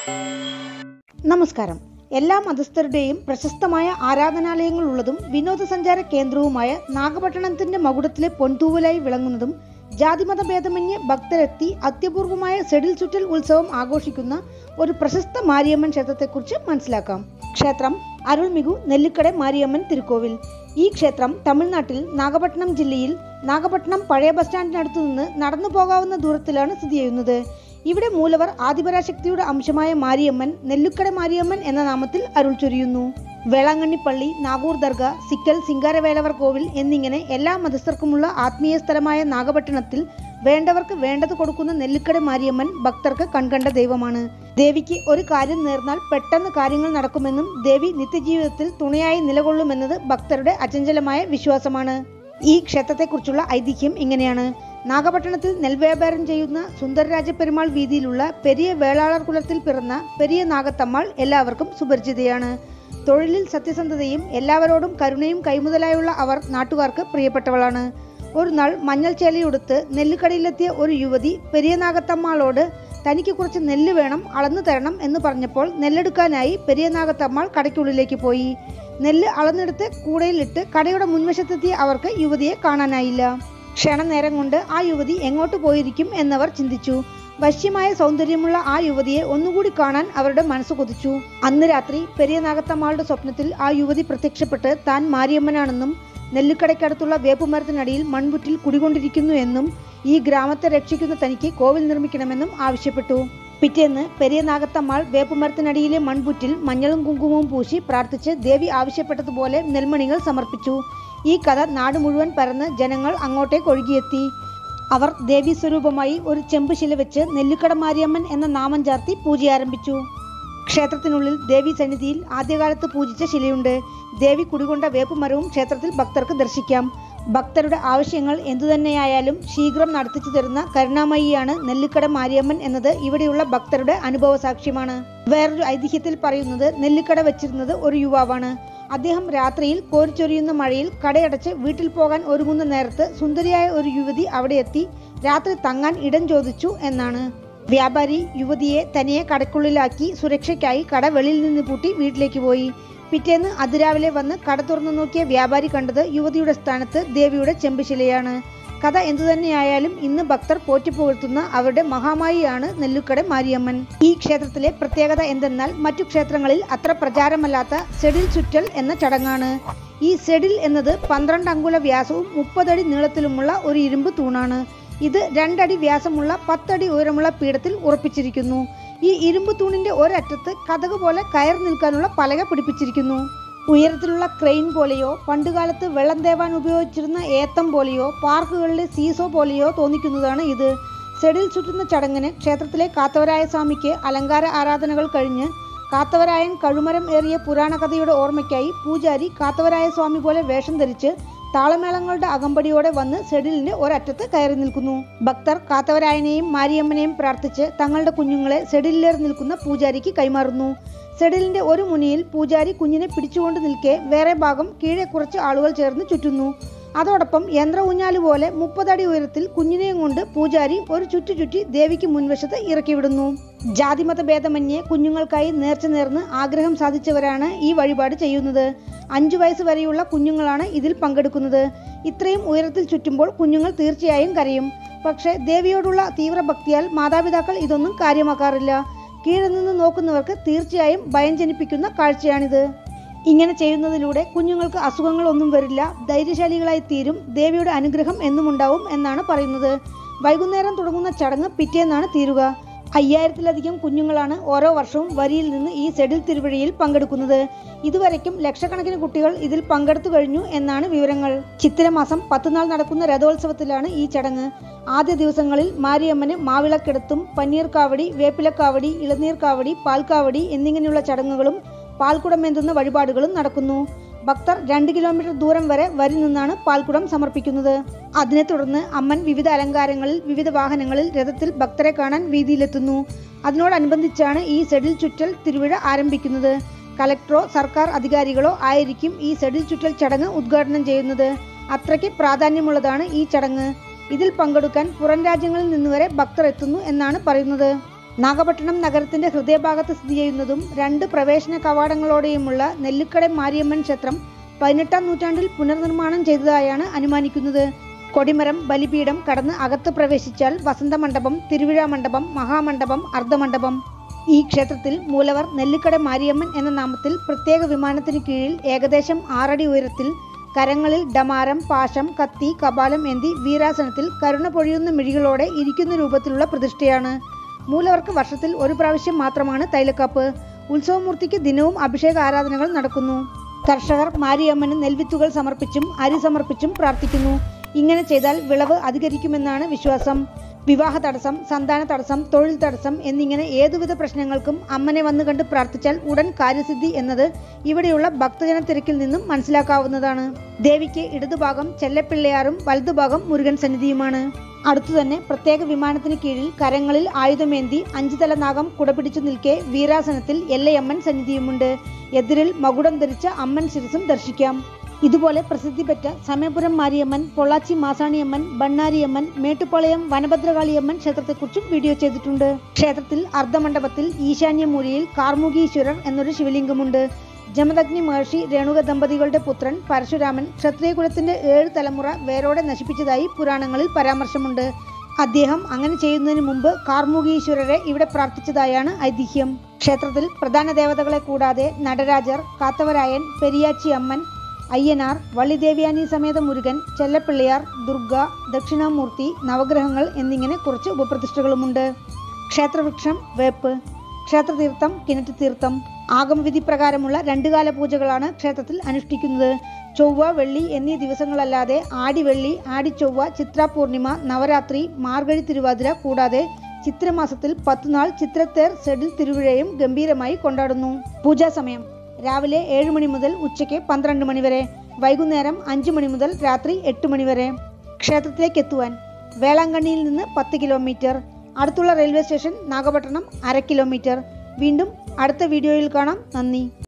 നമസ്കാരം എല്ലാ മതസ്ഥരുടെയും പ്രശസ്തമായ ആരാധനാലയങ്ങളുള്ളതും വിനോദസഞ്ചാര കേന്ദ്രവുമായ നാഗപട്ടണത്തിന്റെ മകുടത്തിലെ പൊൻതൂവലായി വിളങ്ങുന്നതും ജാതിമത ഭേദമന്യേ ഭക്തരെത്തി അത്യപൂർവമായ സെഡിൽ ചുറ്റൽ ഉത്സവം ആഘോഷിക്കുന്ന ഒരു പ്രശസ്ത മാരിയമ്മൻ ക്ഷേത്രത്തെക്കുറിച്ച് മനസ്സിലാക്കാം ക്ഷേത്രം അരുൾമികു നെല്ലിക്കട മാരിയമ്മൻ തിരുക്കോവിൽ ഈ ക്ഷേത്രം തമിഴ്നാട്ടിൽ നാഗപട്ടണം ജില്ലയിൽ നാഗപട്ടണം പഴയ ബസ് സ്റ്റാൻഡിനടുത്തു നിന്ന് നടന്നു പോകാവുന്ന ദൂരത്തിലാണ് സ്ഥിതി ചെയ്യുന്നത് ഇവിടെ മൂലവർ ആദിപരാശക്തിയുടെ അംശമായ മാരിയമ്മൻ നെല്ലുക്കട മാരിയമ്മൻ എന്ന നാമത്തിൽ അരുൾ ചൊരിയുന്നു വേളാങ്കണ്ണി നാഗൂർ ദർഗ സിക്കൽ സിംഗാരവേലവർ കോവിൽ എന്നിങ്ങനെ എല്ലാ മതസ്ഥർക്കുമുള്ള ആത്മീയ സ്ഥലമായ നാഗപട്ടണത്തിൽ വേണ്ടവർക്ക് വേണ്ടത് കൊടുക്കുന്ന നെല്ലിക്കട മാരിയമ്മൻ ഭക്തർക്ക് കൺകണ്ട ദൈവമാണ് ദേവിക്ക് ഒരു കാര്യം നേർന്നാൽ പെട്ടെന്ന് കാര്യങ്ങൾ നടക്കുമെന്നും ദേവി നിത്യജീവിതത്തിൽ തുണയായി നിലകൊള്ളുമെന്നത് ഭക്തരുടെ അചഞ്ചലമായ വിശ്വാസമാണ് ഈ ക്ഷേത്രത്തെക്കുറിച്ചുള്ള ഐതിഹ്യം ഇങ്ങനെയാണ് നാഗപട്ടണത്തിൽ നെൽവ്യാപാരം ചെയ്യുന്ന സുന്ദരരാജ പെരുമാൾ വീതിയിലുള്ള പെരിയ വേളാളർ കുലത്തിൽ പിറന്ന പെരിയ നാഗത്തമ്മാൾ എല്ലാവർക്കും സുപരിചിതയാണ് തൊഴിലിൽ സത്യസന്ധതയും എല്ലാവരോടും കരുണയും കൈമുതലായുള്ള അവർ നാട്ടുകാർക്ക് പ്രിയപ്പെട്ടവളാണ് ഒരു നാൾ മഞ്ഞൾ ചേലയുടുത്ത് നെല്ലുകടയിലെത്തിയ ഒരു യുവതി പെരിയ നാഗത്തമ്മാളോട് തനിക്ക് കുറച്ച് നെല്ല് വേണം അളന്നു തരണം എന്ന് പറഞ്ഞപ്പോൾ നെല്ലെടുക്കാനായി പെരിയ നാഗത്തമ്മാൾ കടയ്ക്കുള്ളിലേക്ക് പോയി നെല്ല് അളന്നെടുത്ത് കൂടയിലിട്ട് കടയുടെ മുൻവശത്തെത്തിയ അവർക്ക് യുവതിയെ കാണാനായില്ല ക്ഷണനേരം കൊണ്ട് ആ യുവതി എങ്ങോട്ട് പോയിരിക്കും എന്നവർ ചിന്തിച്ചു വശ്യമായ സൗന്ദര്യമുള്ള ആ യുവതിയെ ഒന്നുകൂടി കാണാൻ അവരുടെ മനസ്സ് കൊതിച്ചു അന്ന് രാത്രി പെരിയ നാഗത്തമ്മാളുടെ സ്വപ്നത്തിൽ ആ യുവതി പ്രത്യക്ഷപ്പെട്ട് താൻ മാരിയമ്മനാണെന്നും നെല്ലിക്കടയ്ക്കടുത്തുള്ള വേപ്പുമരത്തിനടിയിൽ മൺപുറ്റിൽ കുടികൊണ്ടിരിക്കുന്നു എന്നും ഈ ഗ്രാമത്തെ രക്ഷിക്കുന്ന തനിക്ക് കോവിൽ നിർമ്മിക്കണമെന്നും ആവശ്യപ്പെട്ടു പിറ്റേന്ന് പെരിയ നാഗത്തമ്മാൾ വേപ്പുമരത്തിനടിയിലെ മൺപുറ്റിൽ മഞ്ഞളും കുങ്കുമവും പൂശി പ്രാർത്ഥിച്ച് ദേവി ആവശ്യപ്പെട്ടതുപോലെ നെൽമണികൾ സമർപ്പിച്ചു ഈ കഥ നാട് മുഴുവൻ പരന്ന് ജനങ്ങൾ അങ്ങോട്ടേക്ക് ഒഴുകിയെത്തി അവർ ദേവീ സ്വരൂപമായി ഒരു ചെമ്പ് ശില വെച്ച് നെല്ലിക്കട മാരിയമ്മൻ എന്ന നാമം ചാർത്തി പൂജ ആരംഭിച്ചു ക്ഷേത്രത്തിനുള്ളിൽ ദേവി സന്നിധിയിൽ ആദ്യകാലത്ത് പൂജിച്ച ശിലയുണ്ട് ദേവി കുടികൊണ്ട വേപ്പുമരവും ക്ഷേത്രത്തിൽ ഭക്തർക്ക് ദർശിക്കാം ഭക്തരുടെ ആവശ്യങ്ങൾ എന്തുതന്നെയായാലും ശീഘ്രം നടത്തിച്ചു തരുന്ന കരുണാമയിയാണ് നെല്ലിക്കട മാരിയമ്മൻ എന്നത് ഇവിടെയുള്ള ഭക്തരുടെ അനുഭവ സാക്ഷ്യമാണ് വേറൊരു ഐതിഹ്യത്തിൽ പറയുന്നത് നെല്ലിക്കട വെച്ചിരുന്നത് ഒരു യുവാവാണ് അദ്ദേഹം രാത്രിയിൽ കോരിച്ചൊരിയുന്ന മഴയിൽ കടയടച്ച് വീട്ടിൽ പോകാൻ ഒരുങ്ങുന്ന നേരത്ത് സുന്ദരിയായ ഒരു യുവതി അവിടെ എത്തി രാത്രി തങ്ങാൻ ഇടം ചോദിച്ചു എന്നാണ് വ്യാപാരി യുവതിയെ തനിയെ കടക്കുള്ളിലാക്കി സുരക്ഷയ്ക്കായി കട വെളിയിൽ നിന്ന് പൂട്ടി വീട്ടിലേക്ക് പോയി പിറ്റേന്ന് അതിരാവിലെ വന്ന് കട തുറന്നു നോക്കിയ വ്യാപാരി കണ്ടത് യുവതിയുടെ സ്ഥാനത്ത് ദേവിയുടെ ചെമ്പുശിലയാണ് കഥ എന്തുതന്നെയായാലും ഇന്ന് ഭക്തർ പോറ്റിപ്പുകഴ്ത്തുന്ന അവരുടെ മഹാമായിയാണ് നെല്ലുക്കട മാരിയമ്മൻ ഈ ക്ഷേത്രത്തിലെ പ്രത്യേകത എന്തെന്നാൽ മറ്റു ക്ഷേത്രങ്ങളിൽ അത്ര പ്രചാരമല്ലാത്ത സെഡിൽ ചുറ്റൽ എന്ന ചടങ്ങാണ് ഈ സെഡിൽ എന്നത് പന്ത്രണ്ട് അങ്കുല വ്യാസവും മുപ്പതടി നീളത്തിലുമുള്ള ഒരു ഇരുമ്പ് തൂണാണ് ഇത് രണ്ടടി വ്യാസമുള്ള പത്തടി ഉയരമുള്ള പീഠത്തിൽ ഉറപ്പിച്ചിരിക്കുന്നു ഈ ഇരുമ്പ് തൂണിന്റെ ഒരറ്റത്ത് കഥക് പോലെ കയർ നിൽക്കാനുള്ള പലക പിടിപ്പിച്ചിരിക്കുന്നു ഉയരത്തിലുള്ള ക്രെയിൻ പോലെയോ പണ്ടുകാലത്ത് വെള്ളം തേവാൻ ഉപയോഗിച്ചിരുന്ന ഏത്തം പോലെയോ പാർക്കുകളിലെ സീസോ പോലെയോ തോന്നിക്കുന്നതാണ് ഇത് സെഡിൽ ചുറ്റുന്ന ചടങ്ങിന് ക്ഷേത്രത്തിലെ കാത്തവരായ സ്വാമിക്ക് അലങ്കാര ആരാധനകൾ കഴിഞ്ഞ് കാത്തവരായൻ കഴുമരം ഏറിയ പുരാണ കഥയുടെ ഓർമ്മയ്ക്കായി പൂജാരി കാത്തവരായ സ്വാമി പോലെ വേഷം ധരിച്ച് താളമേളങ്ങളുടെ അകമ്പടിയോടെ വന്ന് സെഡിലിന്റെ ഒരറ്റത്ത് കയറി നിൽക്കുന്നു ഭക്തർ കാത്തവരായനെയും മാരിയമ്മനെയും പ്രാർത്ഥിച്ച് തങ്ങളുടെ കുഞ്ഞുങ്ങളെ സെഡിലേറി നിൽക്കുന്ന പൂജാരിക്ക് കൈമാറുന്നു സെഡിലിന്റെ ഒരു മുനിയിൽ പൂജാരി കുഞ്ഞിനെ പിടിച്ചുകൊണ്ട് നിൽക്കെ വേറെ ഭാഗം കീഴെ കുറച്ച് ആളുകൾ ചേർന്ന് ചുറ്റുന്നു അതോടൊപ്പം യന്ത്ര ഊഞ്ഞാല് പോലെ മുപ്പതടി ഉയരത്തിൽ കുഞ്ഞിനെയും കൊണ്ട് പൂജാരി ഒരു ചുറ്റു ചുറ്റി ദേവിക്ക് മുൻവശത്ത് ഇറക്കിവിടുന്നു ജാതിമത ഭേദമന്യേ കുഞ്ഞുങ്ങൾക്കായി നേർച്ച നേർന്ന് ആഗ്രഹം സാധിച്ചവരാണ് ഈ വഴിപാട് ചെയ്യുന്നത് അഞ്ചു വയസ്സ് വരെയുള്ള കുഞ്ഞുങ്ങളാണ് ഇതിൽ പങ്കെടുക്കുന്നത് ഇത്രയും ഉയരത്തിൽ ചുറ്റുമ്പോൾ കുഞ്ഞുങ്ങൾ തീർച്ചയായും കരയും പക്ഷേ ദേവിയോടുള്ള തീവ്രഭക്തിയാൽ മാതാപിതാക്കൾ ഇതൊന്നും കാര്യമാക്കാറില്ല കീഴിൽ നിന്ന് നോക്കുന്നവർക്ക് തീർച്ചയായും ഭയം ജനിപ്പിക്കുന്ന കാഴ്ചയാണിത് ഇങ്ങനെ ചെയ്യുന്നതിലൂടെ കുഞ്ഞുങ്ങൾക്ക് അസുഖങ്ങളൊന്നും വരില്ല ധൈര്യശാലികളായി തീരും ദേവിയുടെ അനുഗ്രഹം എന്നും ഉണ്ടാവും എന്നാണ് പറയുന്നത് വൈകുന്നേരം തുടങ്ങുന്ന ചടങ്ങ് പിറ്റേന്നാണ് തീരുക അയ്യായിരത്തിലധികം കുഞ്ഞുങ്ങളാണ് ഓരോ വർഷവും വരിയിൽ നിന്ന് ഈ സെഡിൽ തിരുവഴിയിൽ പങ്കെടുക്കുന്നത് ഇതുവരയ്ക്കും ലക്ഷക്കണക്കിന് കുട്ടികൾ ഇതിൽ പങ്കെടുത്തു കഴിഞ്ഞു എന്നാണ് വിവരങ്ങൾ ചിത്തിരമാസം പത്തുനാൾ നടക്കുന്ന രഥോത്സവത്തിലാണ് ഈ ചടങ്ങ് ആദ്യ ദിവസങ്ങളിൽ മാരിയമ്മന് മാവിളക്കെടുത്തും പന്നീർക്കാവടി വേപ്പിലക്കാവടി ഇളനീർക്കാവടി പാൽക്കാവടി എന്നിങ്ങനെയുള്ള ചടങ്ങുകളും പാൽക്കുടമേന്തുന്ന വഴിപാടുകളും നടക്കുന്നു ഭക്തർ രണ്ട് കിലോമീറ്റർ ദൂരം വരെ വരി നിന്നാണ് പാൽക്കുടം സമർപ്പിക്കുന്നത് അതിനെ തുടർന്ന് അമ്മൻ വിവിധ അലങ്കാരങ്ങളിൽ വിവിധ വാഹനങ്ങളിൽ രഥത്തിൽ ഭക്തരെ കാണാൻ വീതിയിലെത്തുന്നു അതിനോടനുബന്ധിച്ചാണ് ഈ സെഡിൽ ചുറ്റൽ തിരുവിഴ ആരംഭിക്കുന്നത് കലക്ടറോ സർക്കാർ അധികാരികളോ ആയിരിക്കും ഈ സെഡിൽ ചുറ്റൽ ചടങ്ങ് ഉദ്ഘാടനം ചെയ്യുന്നത് അത്രയ്ക്ക് പ്രാധാന്യമുള്ളതാണ് ഈ ചടങ്ങ് ഇതിൽ പങ്കെടുക്കാൻ പുറം രാജ്യങ്ങളിൽ നിന്നുവരെ ഭക്തർ എത്തുന്നു എന്നാണ് പറയുന്നത് നാഗപട്ടണം നഗരത്തിന്റെ ഹൃദയഭാഗത്ത് സ്ഥിതി ചെയ്യുന്നതും രണ്ട് പ്രവേശന കവാടങ്ങളോടെയുമുള്ള നെല്ലിക്കട മാരിയമ്മൻ ക്ഷേത്രം പതിനെട്ടാം നൂറ്റാണ്ടിൽ പുനർനിർമ്മാണം ചെയ്തതായാണ് അനുമാനിക്കുന്നത് കൊടിമരം ബലിപീഠം കടന്ന് അകത്ത് പ്രവേശിച്ചാൽ വസന്തമണ്ഡപം തിരുവിഴ മണ്ഡപം മഹാമണ്ഡപം അർദ്ധമണ്ഡപം ഈ ക്ഷേത്രത്തിൽ മൂലവർ നെല്ലിക്കട മാരിയമ്മൻ എന്ന നാമത്തിൽ പ്രത്യേക വിമാനത്തിന് കീഴിൽ ഏകദേശം ആറടി ഉയരത്തിൽ കരങ്ങളിൽ ഡമാരം പാശം കത്തി കപാലം എന്തി വീരാസനത്തിൽ കരുണ പൊഴിയുന്ന മിഴികളോടെ ഇരിക്കുന്ന രൂപത്തിലുള്ള പ്രതിഷ്ഠയാണ് മൂലവർക്ക് വർഷത്തിൽ ഒരു പ്രാവശ്യം മാത്രമാണ് തൈലക്കാപ്പ് ഉത്സവമൂർത്തിക്ക് ദിനവും അഭിഷേക ആരാധനകൾ നടക്കുന്നു കർഷകർ മാരിയമ്മന് നെൽവിത്തുകൾ സമർപ്പിച്ചും അരി സമർപ്പിച്ചും പ്രാർത്ഥിക്കുന്നു ഇങ്ങനെ ചെയ്താൽ വിളവ് അധികരിക്കുമെന്നാണ് വിശ്വാസം വിവാഹ തടസ്സം സന്താന തടസ്സം തൊഴിൽ തടസ്സം എന്നിങ്ങനെ ഏതുവിധ പ്രശ്നങ്ങൾക്കും അമ്മനെ വന്നു കണ്ട് പ്രാർത്ഥിച്ചാൽ ഉടൻ കാര്യസിദ്ധി എന്നത് ഇവിടെയുള്ള ഭക്തജന തിരക്കിൽ നിന്നും മനസ്സിലാക്കാവുന്നതാണ് ദേവിക്ക് ഇടതുഭാഗം ചെല്ലപ്പിള്ളയാറും വലതുഭാഗം മുരുകൻ സന്നിധിയുമാണ് അടുത്തു തന്നെ പ്രത്യേക വിമാനത്തിന് കീഴിൽ കരങ്ങളിൽ ആയുധമേന്തി അഞ്ചു തല നാഗം കുടപിടിച്ചു നിൽക്കെ വീരാസനത്തിൽ എല്ലയമ്മൻ സന്നിധിയുമുണ്ട് എതിരിൽ മകുടം ധരിച്ച അമ്മൻ ശിരസും ദർശിക്കാം ഇതുപോലെ പ്രസിദ്ധിപ്പെട്ട സമയപുരം മാരിയമ്മൻ പൊള്ളാച്ചി മാസാണിയമ്മൻ ബണ്ണാരിയമ്മൻ മേട്ടുപ്പാളയം വനഭദ്രകാളിയമ്മൻ ക്ഷേത്രത്തെക്കുറിച്ചും വീഡിയോ ചെയ്തിട്ടുണ്ട് ക്ഷേത്രത്തിൽ അർദ്ധമണ്ഡപത്തിൽ ഈശാന്യമൂലയിൽ കാർമുകീശ്വരർ എന്നൊരു ശിവലിംഗമുണ്ട് ജമദഗ്നി മഹർഷി രേണുക ദമ്പതികളുടെ പുത്രൻ പരശുരാമൻ ക്ഷത്രിയകുലത്തിന്റെ ഏഴ് തലമുറ വേരോടെ നശിപ്പിച്ചതായി പുരാണങ്ങളിൽ പരാമർശമുണ്ട് അദ്ദേഹം അങ്ങനെ ചെയ്യുന്നതിന് മുമ്പ് കാർമുകീശ്വരരെ ഇവിടെ പ്രാർത്ഥിച്ചതായാണ് ഐതിഹ്യം ക്ഷേത്രത്തിൽ പ്രധാന ദേവതകളെ കൂടാതെ നടരാജർ കാത്തവരായൻ പെരിയാച്ചി അമ്മൻ അയ്യനാർ വള്ളിദേവ്യാനി സമേത മുരുകൻ ചെല്ലപ്പിള്ളിയാർ ദുർഗ ദക്ഷിണാമൂർത്തി നവഗ്രഹങ്ങൾ എന്നിങ്ങനെ കുറച്ച് ഉപപ്രതിഷ്ഠകളുമുണ്ട് ക്ഷേത്രവൃക്ഷം വേപ്പ് ക്ഷേത്രതീർത്ഥം കിണറ്റുതീർത്ഥം ആഗമവിധി പ്രകാരമുള്ള രണ്ടുകാല പൂജകളാണ് ക്ഷേത്രത്തിൽ അനുഷ്ഠിക്കുന്നത് ചൊവ്വ വെള്ളി എന്നീ ദിവസങ്ങളല്ലാതെ ആടിവെള്ളി ആടിച്ചൊവ്വ ചിത്രാപൂർണിമ നവരാത്രി മാർഗഴി തിരുവാതിര കൂടാതെ ചിത്രമാസത്തിൽ പത്തുനാൾ ചിത്രത്തേർ സെഡിൽ തിരുവിഴയും ഗംഭീരമായി കൊണ്ടാടുന്നു പൂജാ സമയം രാവിലെ ഏഴ് മണി മുതൽ ഉച്ചയ്ക്ക് പന്ത്രണ്ട് മണി വരെ വൈകുന്നേരം അഞ്ച് മണി മുതൽ രാത്രി എട്ട് മണി വരെ ക്ഷേത്രത്തിലേക്ക് എത്തുവാൻ വേളാങ്കണ്ണിയിൽ നിന്ന് പത്ത് കിലോമീറ്റർ അടുത്തുള്ള റെയിൽവേ സ്റ്റേഷൻ നാഗപട്ടണം അര കിലോമീറ്റർ വീണ്ടും അടുത്ത വീഡിയോയിൽ കാണാം നന്ദി